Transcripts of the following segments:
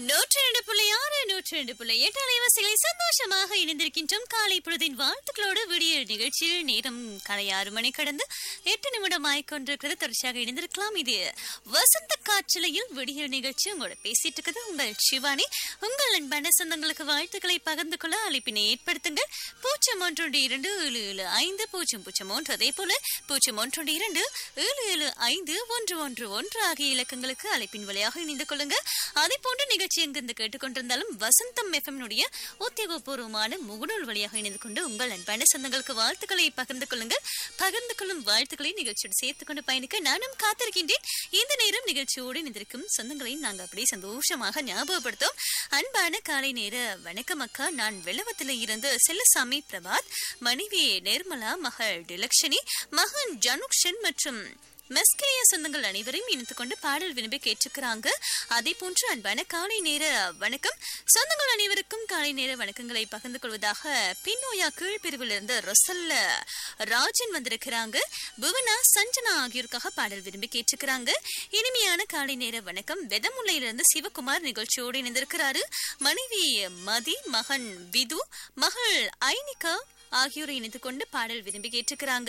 நூற்றி ரெண்டு புள்ளி ஆறு நூற்றி ரெண்டு புள்ளி எட்டு அலைவரிசைகளை சந்தோஷமாக இணைந்திருக்கின்றோம் காலை பொழுதின் வாழ்த்துக்களோடு விடிய நிகழ்ச்சியில் நேரம் காலை ஆறு மணி கடந்து எட்டு நிமிடம் ஆய்கொண்டிருக்கிறது தொடர்ச்சியாக இணைந்திருக்கலாம் இது வசந்த காற்றலையில் விடிய நிகழ்ச்சி உங்களோட பேசிட்டு இருக்குது உங்கள் சிவானி உங்கள் அன்பான சொந்தங்களுக்கு வாழ்த்துக்களை பகிர்ந்து கொள்ள அழைப்பினை ஏற்படுத்துங்கள் பூஜ்ஜியம் ஒன்றொன்று இரண்டு ஏழு ஏழு ஐந்து பூஜ்ஜியம் பூஜ்ஜியம் ஒன்று அதே போல பூஜ்ஜியம் ஒன்றொன்று இரண்டு ஏழு ஏழு ஐந்து ஒன்று ஒன்று ஒன்று ஆகிய இலக்கங்களுக்கு அழைப்பின் வழியாக இணைந்து கொள்ளுங்க அதே போன்ற நிகழ்ச்சி எங்கிருந்து கேட்டுக்கொண்டிருந்தாலும் வசந்தம் எஃப்எம்னுடைய உத்தியோகபூர்வமான முகநூல் வழியாக இணைந்து கொண்டு உங்கள் அன்பான சொந்தங்களுக்கு வாழ்த்துக்களை பகிர்ந்து கொள்ளுங்கள் பகிர்ந்து கொள்ளும் வாழ்த்துக்களை நிகழ்ச்சியோடு சேர்த்துக் கொண்டு பயணிக்க நானும் காத்திருக்கின்றேன் இந்த நேரம் நிகழ்ச்சியோடு இணைந்திருக்கும் சொந்தங்களையும் நாங்கள் அப்படியே சந்தோஷமாக ஞாபகப்படுத்தோம் அன்பான காலை நேர வணக்கம் அக்கா நான் வெள்ளவத்தில் இருந்து செல்லசாமி பிரபாத் மனைவி நிர்மலா மகள் டிலக்ஷனி மகன் ஜனுக்ஷன் மற்றும் மெஸ்கிரிய சொந்தங்கள் அனைவரையும் இணைத்துக் கொண்டு பாடல் விரும்பி கேட்டுக்கிறாங்க அதே போன்று அன்பான காலை நேர வணக்கம் சொந்தங்கள் அனைவருக்கும் காலை நேர வணக்கங்களை பகிர்ந்து கொள்வதாக பின்னோயா கீழ்பிரிவிலிருந்து ரொசல்ல ராஜன் வந்திருக்கிறாங்க புவனா சஞ்சனா ஆகியோருக்காக பாடல் விரும்பி கேட்டுக்கிறாங்க இனிமையான காலை நேர வணக்கம் வெதமுல்லையிலிருந்து சிவகுமார் நிகழ்ச்சியோடு இணைந்திருக்கிறாரு மனைவி மதி மகன் விது மகள் ஐனிகா ஆகியோரை இணைத்துக் கொண்டு பாடல் விரும்பி கேட்டுக்கிறாங்க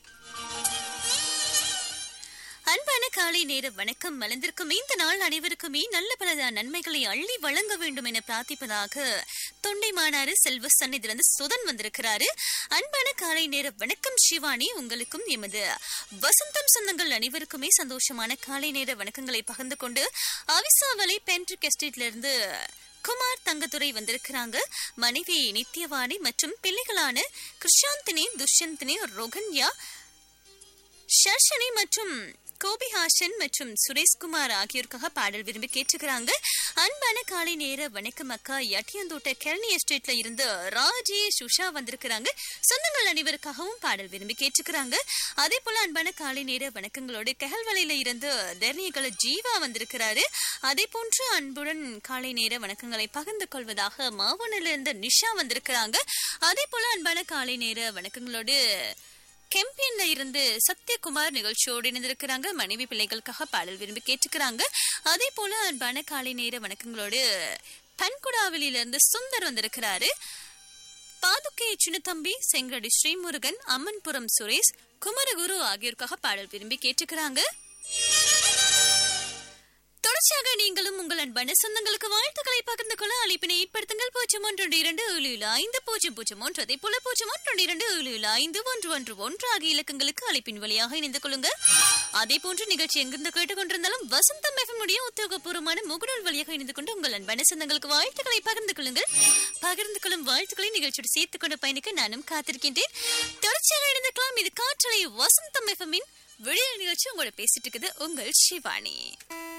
அன்பான காலை நேர வணக்கம் மலர்ந்திருக்கும் இந்த நாள் அனைவருக்குமே நல்ல பல நன்மைகளை அள்ளி வழங்க வேண்டும் என பிரார்த்திப்பதாக தொண்டை மாநாடு செல்வ சன்னிதிலிருந்து சுதன் வந்திருக்கிறாரு அன்பான காலை நேர வணக்கம் சிவானி உங்களுக்கும் எமது வசந்தம் சொந்தங்கள் அனைவருக்குமே சந்தோஷமான காலை நேர வணக்கங்களை பகிர்ந்து கொண்டு அவிசாவலை பென்ட்ரிக் எஸ்டேட்ல இருந்து குமார் தங்கத்துறை வந்திருக்கிறாங்க மனைவி நித்யவாணி மற்றும் பிள்ளைகளான கிருஷாந்தினி துஷ்யந்தினி ரோகன்யா ஷர்ஷனி மற்றும் கோபிஹாசன் மற்றும் சுரேஷ்குமார் ஆகியோருக்காக பாடல் விரும்பி கேட்டுக்கிறாங்க அன்பான காலை நேர வணக்கம் அக்கா யட்டியந்தோட்ட கெல்னி எஸ்டேட்ல இருந்து ராஜேஷ் உஷா வந்திருக்கிறாங்க சொந்தங்கள் அனைவருக்காகவும் பாடல் விரும்பி கேட்டுக்கிறாங்க அதே போல அன்பான காலை நேர வணக்கங்களோடு கெஹல்வலையில இருந்து தர்ணியகள ஜீவா வந்திருக்கிறாரு அதே போன்று அன்புடன் காலை நேர வணக்கங்களை பகிர்ந்து கொள்வதாக மாவனில இருந்து நிஷா வந்திருக்கிறாங்க அதே போல அன்பான காலை நேர வணக்கங்களோடு கெம்பியன்ல இருந்து சத்யகுமார் நிகழ்ச்சியோடு இணைந்திருக்கிறாங்க மனைவி பிள்ளைகளுக்காக பாடல் விரும்பி கேட்டுக்கிறாங்க அதே போல அன்பான காலை நேர வணக்கங்களோடு பன்குடாவிலிருந்து இருந்து சுந்தர் வந்திருக்கிறாரு பாதுகை சின்னத்தம்பி செங்கடி ஸ்ரீமுருகன் அம்மன்புரம் சுரேஷ் குமரகுரு ஆகியோருக்காக பாடல் விரும்பி கேட்டுக்கிறாங்க தொடர்ச்சியாக நீங்களும் உங்கள் அன்பான சொந்தங்களுக்கு வாழ்த்துக்களை பகிர்ந்து கொள்ள அழைப்பினை ஏற்படுத்துங்கள் பூஜ்ஜியம் ஒன்று இரண்டு ஏழு ஏழு ஐந்து பூஜ்ஜியம் பூஜ்ஜியம் ஒன்று அதே போல பூஜ்ஜியம் ஒன்று இரண்டு ஏழு ஏழு ஐந்து ஒன்று ஒன்று ஒன்று ஆகிய இலக்கங்களுக்கு அழைப்பின் வழியாக இணைந்து கொள்ளுங்க அதே போன்று நிகழ்ச்சி எங்கிருந்து கேட்டுக்கொண்டிருந்தாலும் வசந்தம் எஃப்எம்முடைய உத்தியோகபூர்வமான முகநூல் வழியாக இணைந்து கொண்டு உங்கள் அன்பான சொந்தங்களுக்கு வாழ்த்துக்களை பகிர்ந்து கொள்ளுங்கள் பகிர்ந்து கொள்ளும் வாழ்த்துக்களை நிகழ்ச்சியோடு சேர்த்துக் கொண்டு பயணிக்க நானும் காத்திருக்கின்றேன் தொடர்ச்சியாக இணைந்திருக்கலாம் இது காற்றலை வசந்தம் எஃப்எம்மின் விடியல் நிகழ்ச்சி உங்களோட பேசிட்டு இருக்குது உங்கள் சிவானி